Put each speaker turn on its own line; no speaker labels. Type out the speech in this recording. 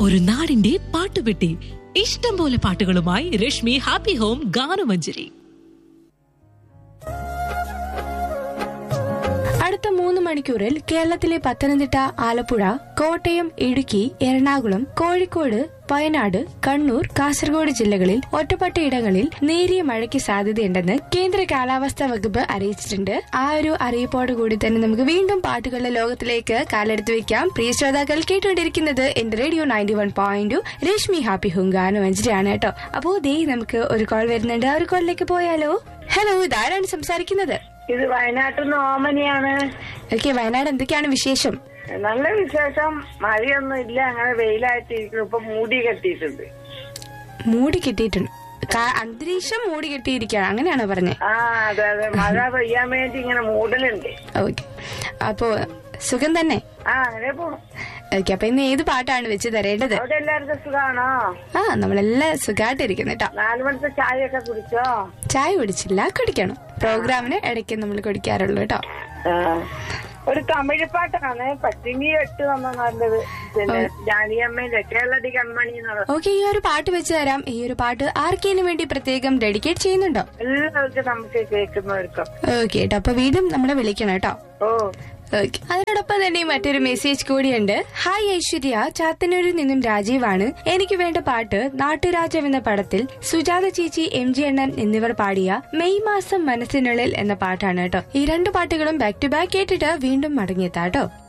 ഒരു നാടിന്റെ പാട്ടുപെട്ടി ഇഷ്ടം പോലെ പാട്ടുകളുമായി രശ്മി ഹാപ്പി ഹോം ഗാനമഞ്ജരി
അടുത്ത മൂന്ന് മണിക്കൂറിൽ കേരളത്തിലെ പത്തനംതിട്ട ആലപ്പുഴ കോട്ടയം ഇടുക്കി എറണാകുളം കോഴിക്കോട് വയനാട് കണ്ണൂർ കാസർഗോഡ് ജില്ലകളിൽ ഒറ്റപ്പെട്ടയിടങ്ങളിൽ നേരിയ മഴയ്ക്ക് സാധ്യതയുണ്ടെന്ന് കേന്ദ്ര കാലാവസ്ഥാ വകുപ്പ് അറിയിച്ചിട്ടുണ്ട് ആ ഒരു അറിയിപ്പോട് കൂടി തന്നെ നമുക്ക് വീണ്ടും പാട്ടുകളുടെ ലോകത്തിലേക്ക് കാലെടുത്ത് വെക്കാം പ്രിയ ശ്രോതാക്കൾ കേട്ടുകൊണ്ടിരിക്കുന്നത് എന്റെ radio ninety one point Rashmi happy ഹുങ്കാനു അഞ്ചിലാണ് കേട്ടോ അപ്പോ ദേ നമുക്ക് ഒരു കോൾ വരുന്നുണ്ട് ആ ഒരു കോളിലേക്ക് പോയാലോ ഹലോ ഇതാരാണ് സംസാരിക്കുന്നത്
ഇത് വയനാട്ടിൽ നിന്ന് ഓമനിയാണ്
ഓക്കെ വയനാട് എന്തൊക്കെയാണ് വിശേഷം
നല്ല വിശേഷം മഴയൊന്നും ഇല്ല അങ്ങനെ വെയിലായിട്ടിരിക്കുന്നു ഇപ്പൊ മൂടി കെട്ടിയിട്ടുണ്ട്
മൂടി കെട്ടിയിട്ടുണ്ട് കാ- അന്തരീക്ഷം മൂടി കെട്ടിയിരിക്കുകയാണ് അങ്ങനെയാണോ പറഞ്ഞത്
ആ അതെ അതെ മഴ പെയ്യാൻ വേണ്ടി ഇങ്ങനെ മൂടലുണ്ട്
ഓക്കെ അപ്പോ സുഖം തന്നെ
ആ അങ്ങനെ പോണു
ഓക്കെ അപ്പൊ ഇന്ന് ഏത് പാട്ടാണ് വെച്ച് തരേണ്ടത്
അവിടെ എല്ലാവർക്കും സുഖാണോ
ആ നമ്മളെല്ലാം സുഖമായിട്ടിരിക്കുന്നു കേട്ടോ
നാലു മണിത്തെ ചായയൊക്കെ കുടിച്ചോ
ചായ കുടിച്ചില്ല കുടിക്കണം പ്രോഗ്രാമിന് ഇടയ്ക്ക് നമ്മൾ കുടിക്കാറുള്ളൂ കേട്ടോ
ആ. ഒരു തമിഴ് പാട്ടാണ് പറ്റിങ്ങി എട്ട് തന്ന നല്ലത് പിന്നെ ജാനിയമ്മേന്റെ കേരളടി കൺമണി എന്നുള്ള
ഓക്കെ ഈ ഒരു പാട്ട് വെച്ച് തരാം ഈ ഒരു പാട്ട് ആർക്കേനും വേണ്ടി പ്രത്യേകം ഡെഡിക്കേറ്റ് ചെയ്യുന്നുണ്ടോ
എല്ലാവർക്കും നമുക്ക് കേൾക്കുന്നവർക്കും
ഓക്കെ കേട്ടോ അപ്പൊ വീണ്ടും നമ്മളെ വിളിക്കണം കേട്ടോ
ഓ
ഓക്കെ അതിനോടൊപ്പം തന്നെ മറ്റൊരു മെസ്സേജ് കൂടിയുണ്ട് ഹായ് ഐശ്വര്യ ചാത്തന്നൂരിൽ നിന്നും രാജീവാണ് എനിക്ക് വേണ്ട പാട്ട് നാട്ടുരാജാവ് എന്ന പടത്തിൽ സുജാത ചേച്ചി എം ജി അണ്ണൻ എന്നിവർ പാടിയ മെയ് മാസം മനസ്സിനുള്ളിൽ എന്ന പാട്ടാണ് കേട്ടോ ഈ രണ്ട് പാട്ടുകളും ബാക്ക് ടു ബാക്ക് കേട്ടിട്ട് വീണ്ടും മടങ്ങിയെത്താട്ടോ